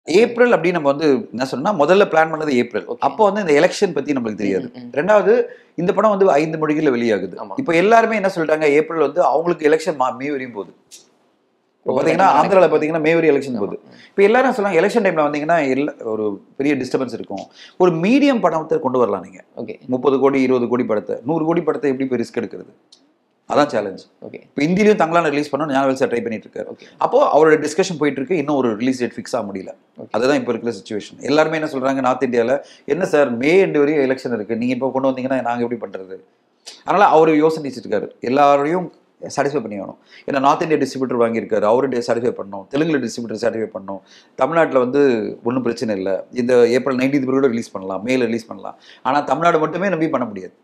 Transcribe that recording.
April அப்படின்னு நம்ம வந்து என்ன சொன்னா முதல்ல பிளான் பண்ணது ஏப்ரல் Okay. அப்போ வந்து இந்த எலெக்ஷன் பத்தி நம்மளுக்கு தெரியாது ம், ம். ரெண்டாவது இந்த படம் வந்து ஐந்து மொழிகள்ல வெளியாகுது ஆமா. இப்போ எல்லாருமே என்ன சொல்லிட்டாங்க ஏப்ரல் வந்து அவங்களுக்கு எலெக்ஷன் மே வரையும் போகுது இப்போ ஓ, பாத்தீங்கன்னா ரெண்டு ஆந்திரால நாளைக்கு. பாத்தீங்கன்னா மே வரையும் எலெக்ஷன் போகுது இப்போ எல்லாரும் சொல்லுவாங்க எலெக்ஷன் டைம்ல வந்தீங்கன்னா எல்லா ஒரு பெரிய டிஸ்டர்பன்ஸ் இருக்கும் ஒரு மீடியம் படத்தை கொண்டு வரலாம் நீங்க ஓகே முப்பது கோடி இருபது கோடி படத்தை நூறு கோடி படத்தை எப்படி போய் ரிஸ்க் எடுக்கிறது அதான் சேலஞ்ச் ஓகே இப்போ ஹிந்திலையும் தங்களான ரிலீஸ் பண்ணணும் ஞானவேல் சார் ட்ரை பண்ணிட்டு இருக்காரு ஓகே அப்போ அவரோட டிஸ்கஷன் போயிட்டு இருக்கு இன்னும் ஒரு ரிலீஸ் டேட் ஃபிக்ஸ் ஆக முடியல Okay. அதுதான் இப்போ இருக்கிற சுச்சுவேஷன் எல்லாருமே என்ன சொல்றாங்க நார்த் இந்தியால என்ன சார் மே எண்டு வரையும் எலெக்ஷன் இருக்கு நீங்க இப்போ கொண்டு வந்தீங்கன்னா நாங்க எப்படி பண்றது அதனால அவர் யோசனிச்சுட்டு இருக்காரு எல்லாரையும் சாட்டிஸ்ஃபை பண்ணி ஆகணும் ஏன்னா நார்த் இந்தியா டிஸ்ட்ரிபியூட்டர் வாங்கியிருக்காரு அவரு சாட்டிஸ்ஃபை பண்ணணும் தெலுங்குல டிஸ்ட்ரிபியூட்டர் சாட்டிஸ்ஃபை பண்ணணும் தமிழ்நாட்டில் வந்து ஒன்றும் பிரச்சனை இல்லை இந்த ஏப்ரல் நைன்டீன் கூட ரிலீஸ் பண்ணலாம் மேல ரிலீஸ் பண்ணலாம் ஆனால் தமிழ்நாடு மட்டுமே நம்பி பண்ண முடியாது